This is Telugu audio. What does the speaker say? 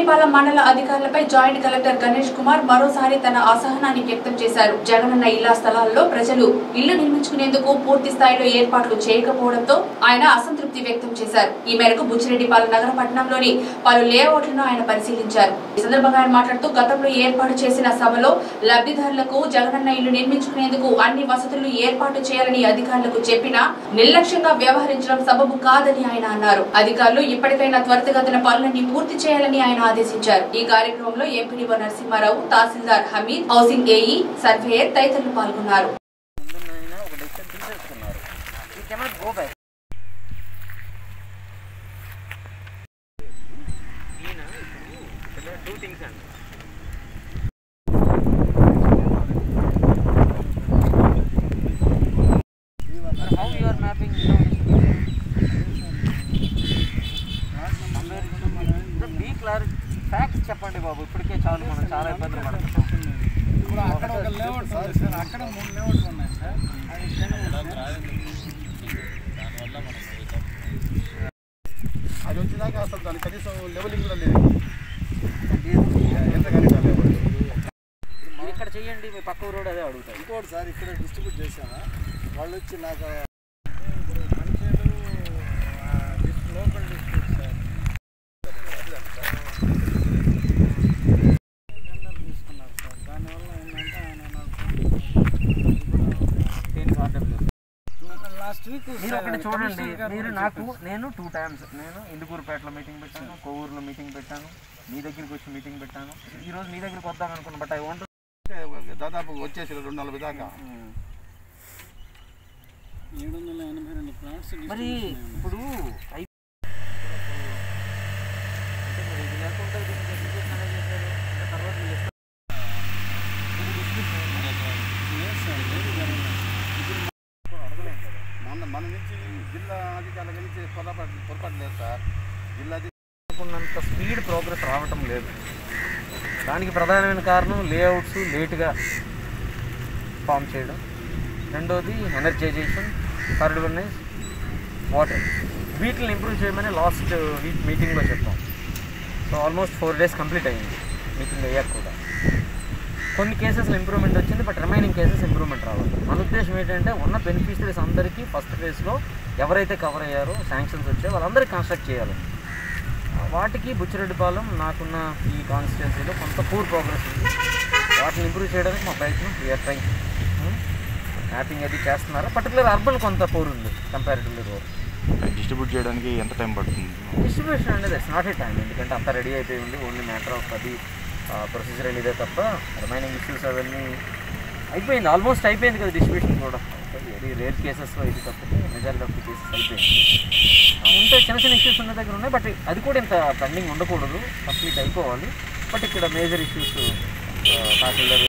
బుచ్చిరెడ్డిపాలెం మండల అధికారులపై జాయింట్ కలెక్టర్ గణేష్ కుమార్ మరోసారి తన అసహనాన్ని వ్యక్తం చేశారు జగనన్న ఇళ్ల స్థలాల్లో ప్రజలు ఇళ్లు నిర్మించుకునేందుకు పూర్తి స్థాయిలో ఏర్పాట్లు చేయకపోవడంతో ఆయన అసంతృప్తి వ్యక్తం చేశారు ఈ మేరకు బుచ్చిరెడ్డిపాలెం నగర పట్టణంలోని పలు లేఅవుట్లను ఆయన పరిశీలించారు ఈ సందర్భంగా ఆయన మాట్లాడుతూ గతంలో ఏర్పాటు చేసిన సభలో లబ్ధిదారులకు జగనన్న ఇల్లు నిర్మించుకునేందుకు అన్ని వసతులు ఏర్పాటు చేయాలని అధికారులకు చెప్పినా నిర్లక్ష్యంగా వ్యవహరించడం సబబు కాదని ఆయన అన్నారు అధికారులు ఇప్పటికైనా త్వరితగతిన పనులన్నీ పూర్తి చేయాలని ఆయన ఆదేశించారు ఈ కార్యక్రమంలో ఎంపీడీఓ నరసింహారావు తహసీల్దార్ హమీద్ హౌసింగ్ ఏఈ సర్వేయర్ తదితరులు పాల్గొన్నారు ముందున్న ఒక డెసిషన్ తీసేసుకున్నారు ఈ కెనాట్ గో బ్యాక్ ఈయన ఇప్పుడు టూ థింగ్స్ అండి how you are mapping be clear facts చెప్పండి బాబు ఇప్పటికే చాలు మనం చాలా ఇబ్బందులు పడుతున్నాం ఇప్పుడు అక్కడ ఒక లేఅవుట్ ఉంది సార్ అక్కడ మూడు లేఅవుట్ ఉన్నాయి సార్ అది అది వచ్చినాక అసలు దాని కనీసం లెవెలింగ్ కూడా లేదు ఎంత కానీ లేఅవుట్ మీరు ఇక్కడ చెయ్యండి మీ పక్క రోడ్ అదే అడుగుతాయి ఇంకోటి సార్ ఇక్కడ డిస్ట్రిబ్యూట్ చేశాను వాళ్ళు వచ్చి నాకు లోకల్ డిస్ట్రిక్ట్ సార్ టెండర్ తీసుకున్నారు సార్ దానివల్ల ఏంటంటే ఆయన నాకు లాస్ట్ వీక్ మీరు ఒకటి చూడండి మీరు నాకు నేను టూ టైమ్స్ నేను ఇందుకూరుపేటలో మీటింగ్ పెట్టాను కోవూరులో మీటింగ్ పెట్టాను మీ దగ్గరికి వచ్చి మీటింగ్ పెట్టాను ఈ రోజు మీ దగ్గరికి వద్దాం అనుకున్నా బట్ ఐ వాంట్ దాదాపు వచ్చేసి రెండు నలభై దాకా ఏడు వందల ఎనభై రెండు ప్లాట్స్ మరి ఇప్పుడు ఐ- అంటే మరి ఇది లేకుండా దీనికి ఎందుకు మేనేజ్ చేశారు? అంటే తర్వాత మీరు ఇస్తారు. ఇది distribution మన మన నుంచి జిల్లా అధికారుల నుంచి పొరపాటు పొరపాటు లేదు సార్ జిల్లా అధి- అనుకున్నంత స్పీడ్ ప్రోగ్రెస్ రావటం లేదు దానికి ప్రధానమైన కారణం లేఅవుట్స్ లేట్గా ఫామ్ చేయడం రెండోది energisation third one is water వీటిని ఇంప్రూవ్ చేయమని లాస్ట్ వీక్ మీటింగ్లో చెప్పాం so almost four days complete అయ్యింది మీటింగ్ అయ్యాక కూడా కొన్ని కేసెస్లో ఇంప్రూవ్మెంట్ వచ్చింది బట్ రిమైనింగ్ కేసెస్ ఇంప్రూవ్మెంట్ రావాలి మన ఉద్దేశం ఏంటంటే ఉన్న బెనిఫిషరీస్ అందరికీ ఫస్ట్ ఫేజ్లో ఎవరైతే కవర్ అయ్యారో శాంక్షన్స్ వచ్చాయో వాళ్ళందరికీ కన్స్ట్రక్ట్ చేయాలి వాటికి బుచ్చిరెడ్డిపాలెం నాకున్న ఈ కాన్స్టిట్యున్సీలో కొంత పూర్ ప్రోగ్రెస్ ఉంది వాటిని ఇంప్రూవ్ చేయడానికి మా ప్రయత్నం వీఆర్ ట్రై మ్యాపింగ్ అది చేస్తున్నారు పర్టికులర్ అర్బన్ కొంత పూర్ ఉంది కంపారిటివ్లీ రోడ్ డిస్ట్రిబ్యూట్ చేయడానికి ఎంత టైం పడుతుంది డిస్ట్రిబ్యూషన్ అనేది ఇట్స్ నాట్ ఏ టైం ఎందుకంటే అంతా రెడీ అయిపోయి ఉంది ఓన్లీ మ్యాటర్ ఆఫ్ అది ప్రొసీజర్ ఇదే తప్ప రిమైనింగ్ ఇష్యూస్ అవన్నీ అయిపోయింది ఆల్మోస్ట్ అయిపోయింది కదా డిస్ట్రిబ్యూషన్ కూడా వెరీ రేర్ కేసెస్లో ఇది తప్పితే మెజారిటీ ఆఫ్ ది కేసెస్ అయిపోయింది ఆ, ఉంటే చిన్న చిన్న ఇష్యూస్ ఉన్న దగ్గర ఉన్నాయి బట్ అది కూడా ఇంత పెండింగ్ ఉండకూడదు కంప్లీట్ అయిపోవాలి బట్ ఇక్కడ మేజర్ ఇష్యూస్ తహసీల్దార్